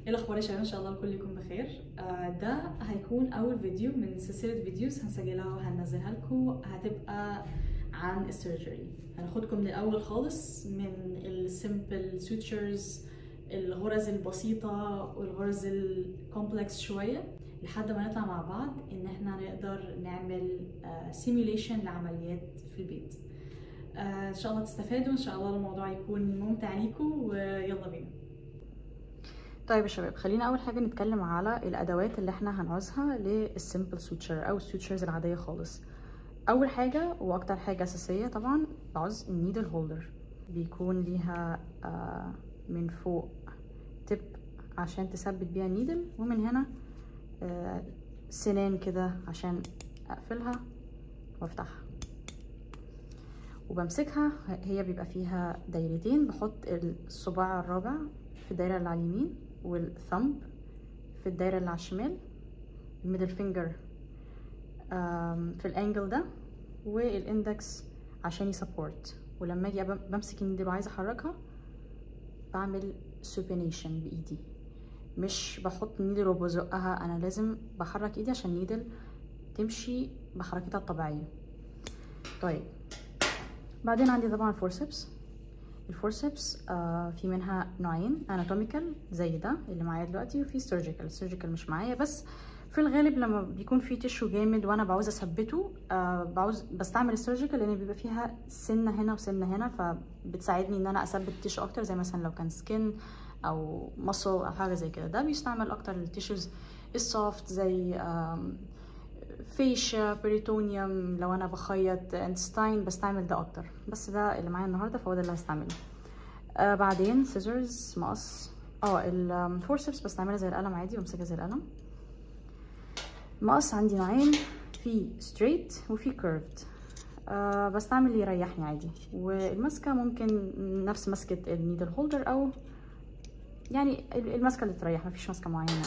ايه الاخبار يا شباب ان شاء الله الكل يكون بخير آه ده هيكون اول فيديو من سلسله فيديوز هنسجلها وهنزلها لكم هتبقى عن السيرجري هناخدكم من الاول خالص من السيمبل سوتشرز الغرز البسيطه والغرز الكومبلكس شويه لحد ما نطلع مع بعض ان احنا نقدر نعمل سيميوليشن لعمليات في البيت آه ان شاء الله تستفادوا ان شاء الله الموضوع يكون ممتع ليكم ويلا بينا طيب يا شباب خلينا اول حاجه نتكلم على الادوات اللي احنا هنعوزها للسيمبل سوتشر او السوتشرز العاديه خالص اول حاجه واكتر حاجه اساسيه طبعا بعوز النيدل هولدر بيكون ليها آه من فوق تب عشان تثبت بيها النيدل ومن هنا آه سنان كده عشان اقفلها وافتحها وبمسكها هي بيبقى فيها دايرتين بحط الصباع الرابع في الدايره اللي على اليمين والثمب في الدايره اللي على الشمال الميدل فينجر في الانجل ده والاندكس عشان يسبورت ولما اجي بمسك النيدل وعايزه احركها بعمل سوبينيشن بايدي مش بحط النيدل وبزقها انا لازم بحرك ايدي عشان النيدل تمشي بحركتها الطبيعيه طيب بعدين عندي طبعا الفورسبس الفورسبس آه في منها نوعين اناتوميكال زي ده اللي معايا دلوقتي وفي سيرجيكال السيرجيكال مش معايا بس في الغالب لما بيكون في تيشو جامد وانا بعوز اثبته آه بعوز بستعمل السيرجيكال لان بيبقى فيها سنه هنا وسنه هنا فبتساعدني ان انا اثبت التيشو اكتر زي مثلا لو كان سكين او مصل او حاجه زي كده ده بيستعمل اكتر للتيشوز السوفت زي فيشا بريتونيوم لو انا بخيط انستاين بستعمل ده اكتر بس ده اللي معايا النهارده فهو ده اللي هستعمله آه بعدين سيزرز مقص اه الفورسبس بستعملها زي القلم عادي بمسكها زي القلم مقص عندي نوعين في ستريت وفي كيرفد آه بستعمل اللي يريحني عادي والماسكه ممكن نفس ماسكه النيدل هولدر او يعني الماسكه اللي تريح مفيش ماسكه معينه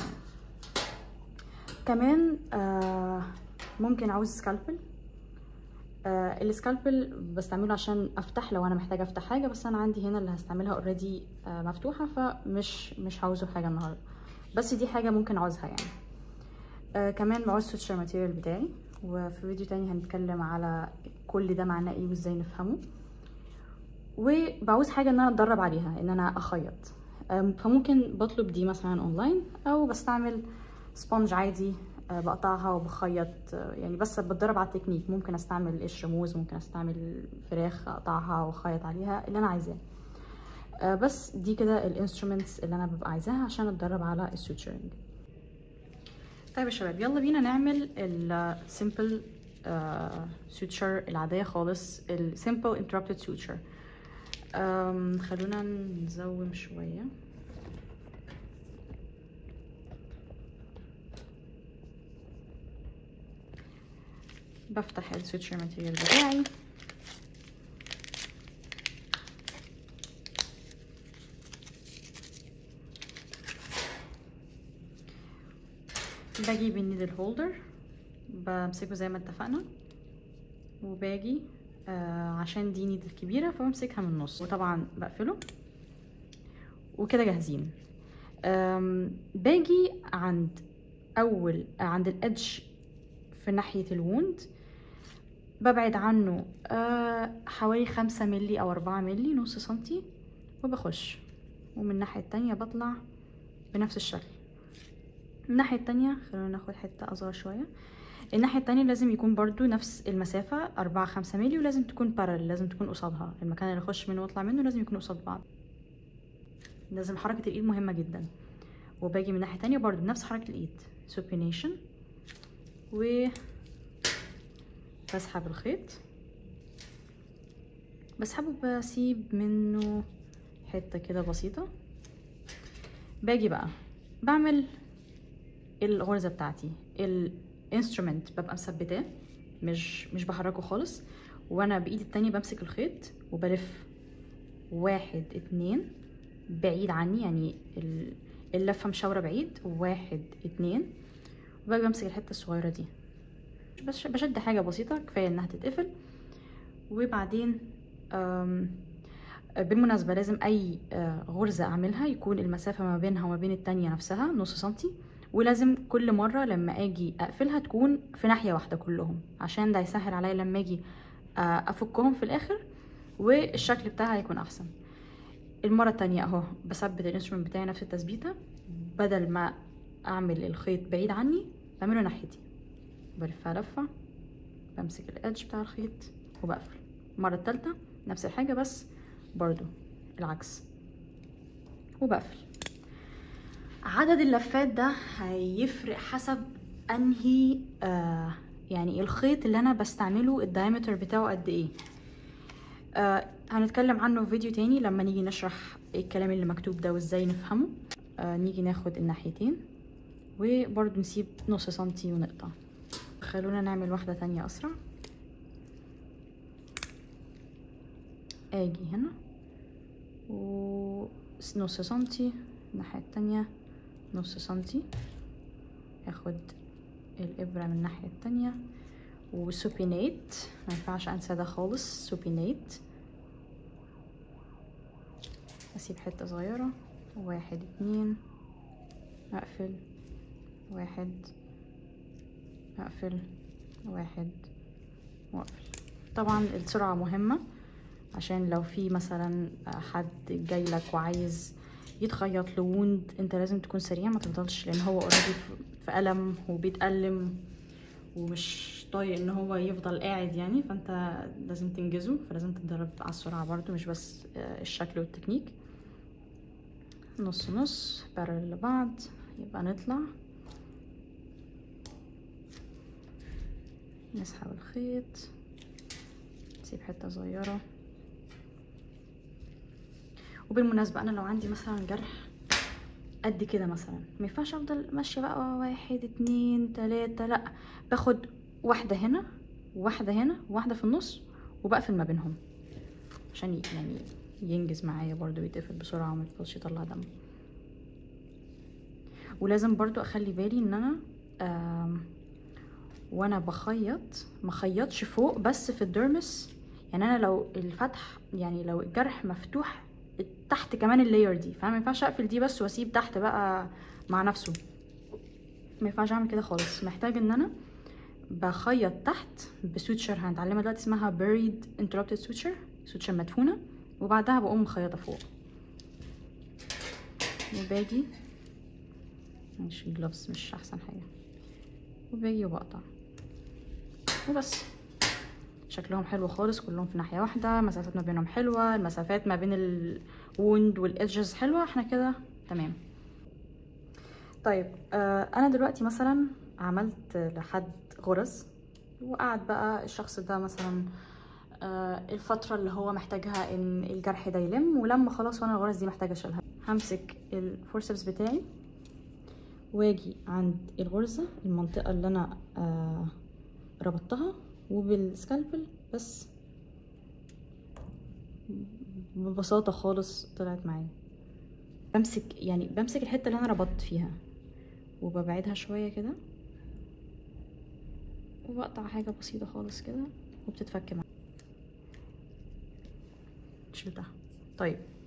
كمان آه ممكن عاوز سكالبل آه السكالبل بستعمله عشان افتح لو انا محتاجه افتح حاجه بس انا عندي هنا اللي هستعملها اوريدي آه مفتوحه فمش مش عاوزه حاجه النهارده بس دي حاجه ممكن عاوزها يعني آه كمان بعوز سوتشر ماتيريال بتاعي وفي فيديو تاني هنتكلم على كل ده معناه ايه وازاي نفهمه وبعوز حاجه ان انا اتدرب عليها ان انا اخيط آه فممكن بطلب دي مثلا اونلاين او بستعمل سبونج عادي بقطعها وبخيط يعني بس بتدرب على التكنيك ممكن استعمل قشر موز ممكن استعمل فراخ اقطعها واخيط عليها اللي انا عايزاه بس دي كده الانسترومنتس اللي انا ببقى عايزاها عشان اتدرب على السوتشرنج طيب يا شباب يلا بينا نعمل السيمبل سوتشر العاديه خالص السيمبل انتربتد سوتشر خلونا نزوم شويه بفتح السويتشر ماتيريال بتاعي بجيب النيدل هولدر بمسكه زي ما اتفقنا وباجي آه عشان دي نيدل كبيرة فبمسكها من النص وطبعا بقفله وكده جاهزين باجي عند اول عند الادج في ناحية الوند ببعد عنه آه حوالي خمسة ملي او اربعة ملي نص سنتي وبخش ومن الناحية التانية بطلع بنفس الشكل الناحية التانية خلونا ناخد حتة اصغر شوية الناحية التانية لازم يكون برضو نفس المسافة أربعة خمسة ملي ولازم تكون بارل لازم تكون قصادها المكان اللي اخش منه واطلع منه لازم يكون قصاد بعض لازم حركة الايد مهمة جدا وباجي من الناحية التانية برضو بنفس حركة الايد supination و بسحب الخيط بسحبه بسيب منه حتة كده بسيطة باجي بقى بعمل الغرزة بتاعتي الانسترومنت ببقى مثبتاه مش مش بحركه خالص وانا بايدي التانية بمسك الخيط وبلف واحد اتنين بعيد عني يعني اللفة مشاورة بعيد واحد اتنين وباجي بمسك الحتة الصغيرة دي بس بشد حاجة بسيطة كفاية انها تتقفل وبعدين بالمناسبة لازم أي آه، غرزة أعملها يكون المسافة ما بينها وما بين التانية نفسها نص سنتي ولازم كل مرة لما أجي أقفلها تكون في ناحية واحدة كلهم عشان ده يسهل عليا لما أجي آه، أفكهم في الآخر والشكل بتاعها هيكون أحسن المرة التانية أهو بثبت الانسترومنت بتاعي نفس التثبيتة بدل ما أعمل الخيط بعيد عني بعمله ناحيتي بلفها لفة بمسك الإدج بتاع الخيط وبقفل المرة التالتة نفس الحاجة بس برضو العكس وبقفل عدد اللفات ده هيفرق حسب انهي آه يعني الخيط اللي انا بستعمله الدايمتر بتاعه قد ايه آه هنتكلم عنه في فيديو تاني لما نيجي نشرح الكلام اللي مكتوب ده وازاي نفهمه آه نيجي ناخد الناحيتين وبرضو نسيب نص سنتي ونقطع خلونا نعمل واحدة تانية أسرع اجي هنا ونص سنتي الناحية التانية نص سنتي اخد الابرة من الناحية التانية وسوبينيت ما ينفعش انسى ده خالص سوبينيت اسيب حتة صغيرة واحد اتنين اقفل واحد اقفل واحد واقفل طبعا السرعة مهمة عشان لو في مثلا حد جاي لك وعايز يتخيط له ووند انت لازم تكون سريع ما تفضلش لان هو اوريدي في الم وبيتألم ومش طايق ان هو يفضل قاعد يعني فانت لازم تنجزه فلازم تتدرب على السرعه برضو مش بس الشكل والتكنيك نص نص بارل لبعض يبقى نطلع نسحب الخيط نسيب حته صغيره وبالمناسبة أنا لو عندي مثلا جرح قد كده مثلا ما ينفعش أفضل ماشية بقى واحد اتنين تلاتة لأ باخد واحدة هنا وواحدة هنا وواحدة في النص وبقفل ما بينهم عشان يعني ينجز معايا برضو يتقفل بسرعة وما يفضلش يطلع دم ولازم برضو أخلي بالي إن أنا وأنا بخيط مخيطش فوق بس في الديرمس يعني أنا لو الفتح يعني لو الجرح مفتوح تحت كمان اللاير دي فانا ما ينفعش اقفل دي بس واسيب تحت بقى مع نفسه ما ينفعش اعمل كده خالص محتاج ان انا بخيط تحت بسوتشر هنتعلمها دلوقتي اسمها buried interrupted suture سوتشر مدفونه وبعدها بقوم مخيطه فوق وباجي ماشي الجلوفز مش احسن حاجه وباجي وبقطع وبس شكلهم حلو خالص كلهم في ناحيه واحده مسافات ما بينهم حلوه المسافات ما بين الوند والادجز حلوه احنا كده تمام طيب آه انا دلوقتي مثلا عملت لحد غرز وقعد بقى الشخص ده مثلا آه الفتره اللي هو محتاجها ان الجرح ده يلم ولما خلاص وانا الغرز دي محتاجه اشيلها همسك الفورسبس بتاعي واجي عند الغرزه المنطقه اللي انا آه ربطتها وبالسكالبل بس ببساطة خالص طلعت معايا بمسك يعني بمسك الحتة اللي انا ربطت فيها وببعدها شوية كده وبقطع حاجة بسيطة خالص كده وبتتفك معايا شلتها طيب